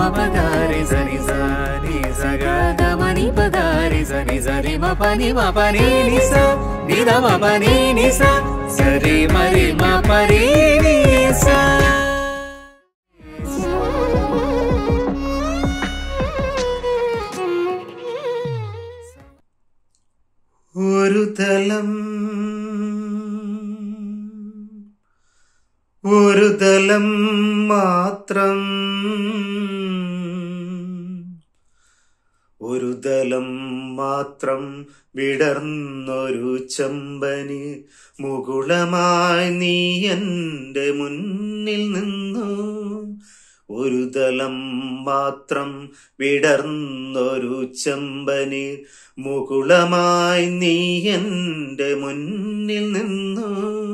పగారి సరి సని సగ గమని పగారి సని సరి మ పని మ పని ని స ని ద మ పని ని స సరి మరి మ పరి ని స ഒരു തലം ഒരു തലം മാത്രം ഒരു തലം മാത്രം വിടർന്നൊരു ചമ്പന് മുകുളമായി നീ എന്റെ മുന്നിൽ നിന്നു ഒരു തലം മാത്രം വിടർന്നൊരു ചമ്പന് മുകുളമായി നീ എന്റെ മുന്നിൽ നിന്നു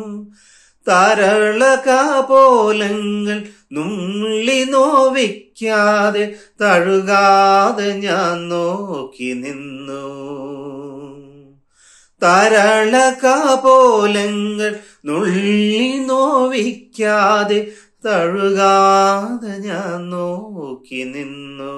താരളകാപോലങ്ങൾ നുള്ളി നോവിക്കാതെ തഴുകാതെ ഞാൻ നോക്കി നിന്നു താരളകാപോലങ്ങൾ നുള്ളി നോവിക്കാതെ തഴുകാതെ ഞാൻ നോക്കി നിന്നു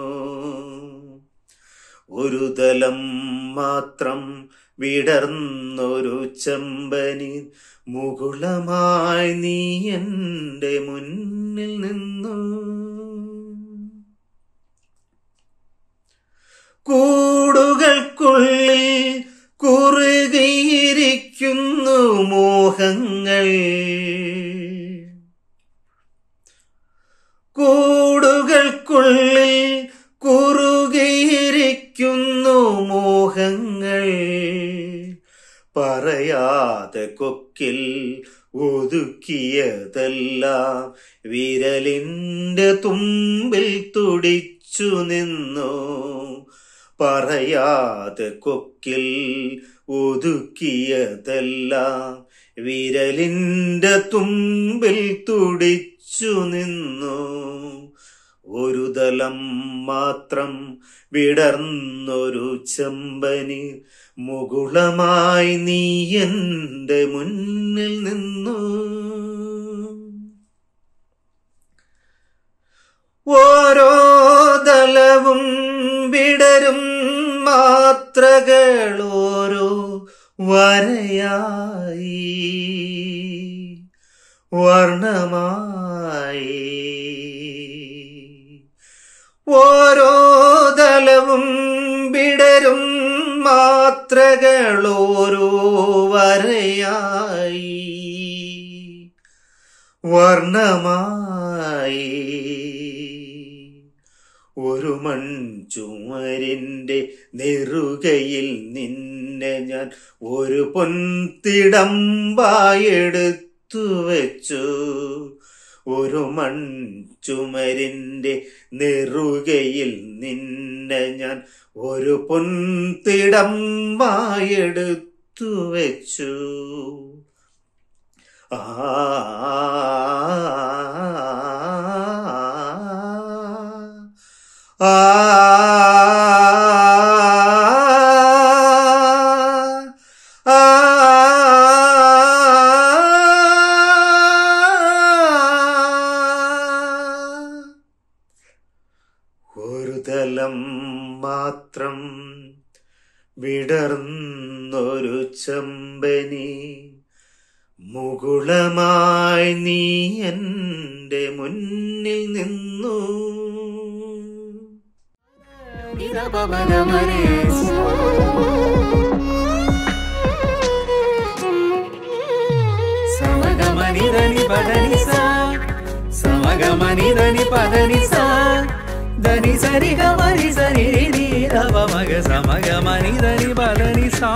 ഒരു തലം മാത്രം വിടർന്നൊരു ചമ്പനി മുകുളമായി നീ എന്റെ മുന്നിൽ നിന്നു കൂടുകൾക്കുള്ളിൽ കുറുകിയിരിക്കുന്നു മോഹങ്ങൾ കൂടുകൾക്കുള്ളിൽ കുറുകിയിരിക്കുന്നു മോഹങ്ങൾ പറയാതെ കൊക്കിൽ ഒതുക്കിയതെല്ലാം വിരലിന്റെ തുമ്പിൽ തുടിച്ചു നിന്നു പറയാതെ കൊക്കിൽ ഒതുക്കിയതെല്ലാം വിരലിന്റെ തുമ്പിൽ തുടിച്ചു നിന്നു ഒരു തലം മാത്രം വിടർന്നൊരു ചെമ്പനി മുകുളമായി നീ എന്റെ മുന്നിൽ നിന്നു ഓരോ തലവും വിടരും മാത്രകൾ ഓരോ വരയായി വർണ്ണമായി ഓരോ തലവും വിടരും മാത്രകളോരോ വരയായി വർണ്ണമായി ഒരു മൺചുമരിന്റെ നെറുകയിൽ നിന്നെ ഞാൻ ഒരു പൊൻതിടമ്പായെടുത്തു വെച്ചു ഒരു മൺചുമരിന്റെ നെറുകയിൽ നിന്നെ ഞാൻ ഒരു പൊൻതിടമ്പായെടുത്തു വെച്ചു ആ ആ ഒരു തലം മാത്രം വിടർന്നൊരു ചമ്പനി മുകുളമായി നീ എന്റെ മുന്നിൽ നിന്നു ని ద ప ప గ మ రి స సమగమని దని పదని సా సమగమని దని పదని సా దని సరి గమరి సరి ని రవ మగ సమగమని దని పదని సా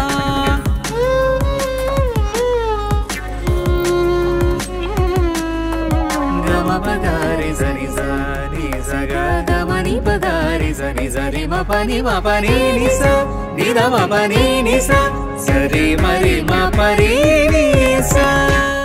గమ పగారి సరి సని సగ గమని పగారి సరి సరి మ పని మ పని ని స ని ద మ పని ని స సరి మరి మ పరి ని స